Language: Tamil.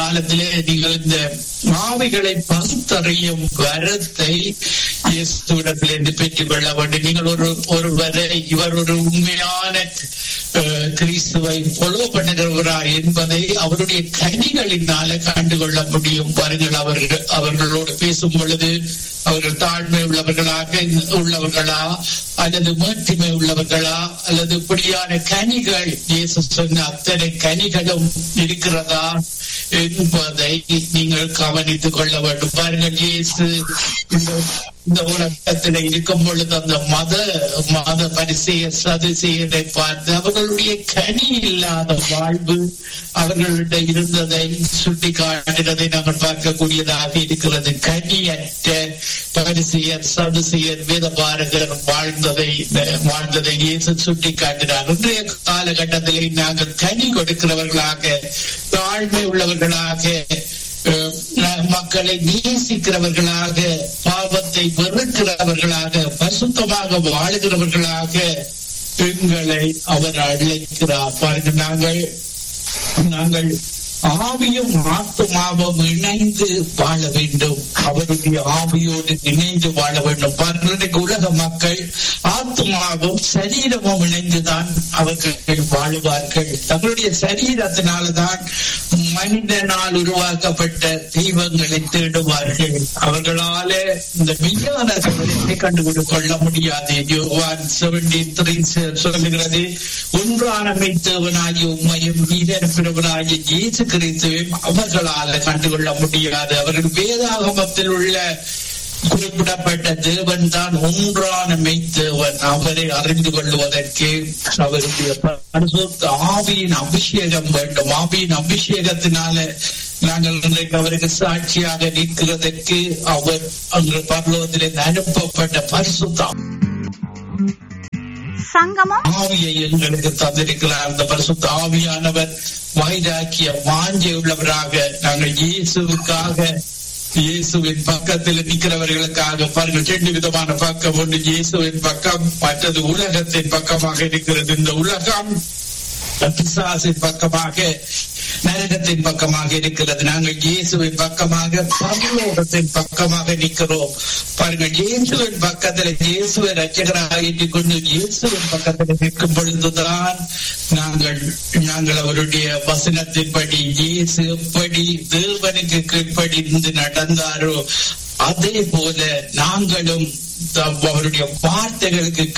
காலத்திலே நீங்கள் இந்த ஆவிகளை பகுத்தறியும் வரத்தை இயேசுவிடத்திலிருந்து பெற்றுக் கொள்ள வேண்டும் நீங்கள் ஒரு ஒருவரை இவர் ஒரு உண்மையான அஹ், கிறிஸ்துவை ஃபாலோ பண்ணுகிறவரா என்பதை அவருடைய கனிகளினால கண்டுகொள்ள முடியும் பாருங்கள் அவர்கள் அவர்களோடு பேசும் பொழுது அவர்கள் தாழ்மை உள்ளவர்களாக உள்ளவர்களா அல்லது மேட்டிமை உள்ளவர்களா அல்லது இப்படியான கனிகள் இயேசு சொன்ன அத்தனை கனிகளும் இருக்கிறதா என்பதை நீங்கள் கவனித்துக் கொள்ள வேண்டும் பாருங்கள் இயேசு இந்த இந்த உலகத்தில் இருக்கும் பொழுது அந்த மத மத பரிசெய சதுசெயரை பார்த்து அவர்களுடைய கனி இல்லாத வாழ்வு அவர்களிடம் இருந்ததை சுட்டி காட்டுகிறதை நாங்கள் பார்க்கக்கூடியதாக இருக்கிறது கனியற்ற பரிசெயர் சதுசெயர் வேதபாரகர் வாழ்ந்ததை வாழ்ந்ததை இயேசு சுட்டி காட்டினார் இன்றைய காலகட்டத்திலே நாங்கள் கனி கொடுக்கிறவர்களாக தாழ்மை உள்ளவர்களாக அஹ் மக்களை நேசிக்கிறவர்களாக பாவத்தை வெறுக்கிறவர்களாக பசுத்தமாக வாழுகிறவர்களாக எங்களை அவர் அழைக்கிறார் பாருங்க நாங்கள் நாங்கள் ஆவியும் ஆத்துமாவும் இணைந்து வாழ வேண்டும் அவருடைய ஆவியோடு இணைந்து வாழ வேண்டும் பாருங்கள் இன்றைக்கு உலக மக்கள் ஆத்துமாவும் சரீரமும் இணைந்துதான் அவர்கள் வாழுவார்கள் தங்களுடைய சரீரத்தினால்தான் மனிதனால் உருவாக்கப்பட்ட தெய்வங்களை தேடுவார்கள் அவர்களால இந்த விஞ்ஞான சமயத்தை கண்டுபிடி கொள்ள முடியாது யோவான் செவன்டி த்ரீ சொல்லுகிறது ஒன்றான மெய்த்தேவனாகிய உண்மையும் நீரப்பிரவனாகிய இயேசு கிறிஸ்துவையும் அவர்களால கண்டுகொள்ள முடியாது அவர்கள் வேதாகமத்தில் உள்ள குறிப்பிடப்பட்ட தேவன் தான் ஒன்றான மெய்த்தேவன் அவரை அறிந்து கொள்வதற்கு அவருடைய பரிசுத்த ஆவியின் அபிஷேகம் வேண்டும் ஆவியின் அபிஷேகத்தினால நாங்கள் இன்றைக்கு அவருக்கு சாட்சியாக நிற்கிறதற்கு அவர் அங்கு பரலோகத்திலே அனுப்பப்பட்ட பரிசுத்தம் சங்கமம் ஆவியை எங்களுக்கு தந்திருக்கிறார் அந்த பரிசுத்த ஆவியானவர் வைராக்கிய வாஞ்சை உள்ளவராக நாங்கள் இயேசுவுக்காக இயேசுவின் பக்கத்தில் நிற்கிறவர்களுக்காக பாருங்கள் ரெண்டு விதமான பக்கம் ஒன்று இயேசுவின் பக்கம் மற்றது உலகத்தின் பக்கமாக இருக்கிறது இந்த உலகம் பிசாசின் பக்கமாக நரகத்தின் பக்கமாக இருக்கிறது நாங்கள் இயேசுவின் பக்கமாக பரலோகத்தின் பக்கமாக நிற்கிறோம் பாருங்கள் இயேசுவின் பக்கத்தில் இயேசுவை ரட்சகராக எண்ணிக்கொண்டு இயேசுவின் பக்கத்தில் நிற்கும் பொழுதுதான் நாங்கள் நாங்கள் அவருடைய வசனத்தின்படி இயேசு எப்படி தேவனுக்கு கீழ்ப்படிந்து நடந்தாரோ அதே போல நாங்களும் அவருடைய வார்த்தைகளுக்கு